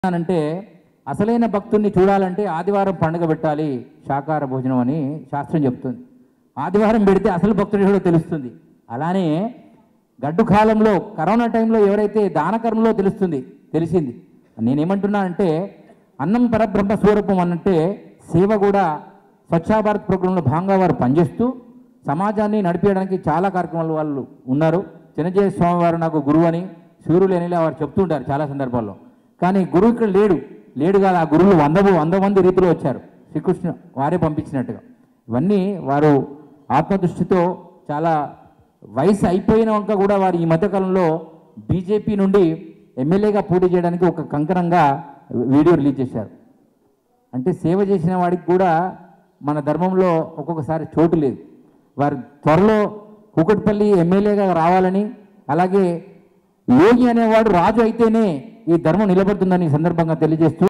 అంటే అసలైన భక్తుడిని చూడాలంటే ఆదివారం పండుగ పెట్టాలి శాకాహార భోజనం అని శాస్త్రం చెప్తుంది ఆదివారం పెడితే అసలు భక్తుడు కూడా తెలుస్తుంది అలానే గడ్డు కాలంలో కరోనా టైంలో ఎవరైతే దానకర్మలో తెలుస్తుంది తెలిసింది నేనేమంటున్నానంటే అన్నం పరబ్రహ్మ స్వరూపం అనంటే సేవ కూడా స్వచ్ఛ భారత్ ప్రోగ్రాంలో భాగంగా వారు పనిచేస్తూ సమాజాన్ని నడిపించడానికి చాలా కార్యక్రమాలు వాళ్ళు ఉన్నారు చిన్నజయ స్వామి వారు నాకు గురువు అని సూర్యులు అని వారు చెప్తుంటారు చాలా సందర్భాల్లో కానీ గురువు ఇక్కడ లేడు లేడు కాదు ఆ గురువులు వంద వంద మంది రీతిలో వచ్చారు శ్రీకృష్ణ వారే పంపించినట్టుగా ఇవన్నీ వారు ఆత్మదృష్టితో చాలా వయసు అయిపోయినాక కూడా వారు ఈ మధ్యకాలంలో బీజేపీ నుండి ఎమ్మెల్యేగా పోటీ చేయడానికి ఒక కంకణంగా వీడియో రిలీజ్ చేశారు అంటే సేవ చేసిన వాడికి కూడా మన ధర్మంలో ఒక్కొక్కసారి చోటు లేదు వారు త్వరలో కూకట్పల్లి ఎమ్మెల్యేగా రావాలని అలాగే యోగి అనేవాడు రాజు అయితేనే ఈ ధర్మం నిలబడుతుందని ఈ సందర్భంగా తెలియజేస్తూ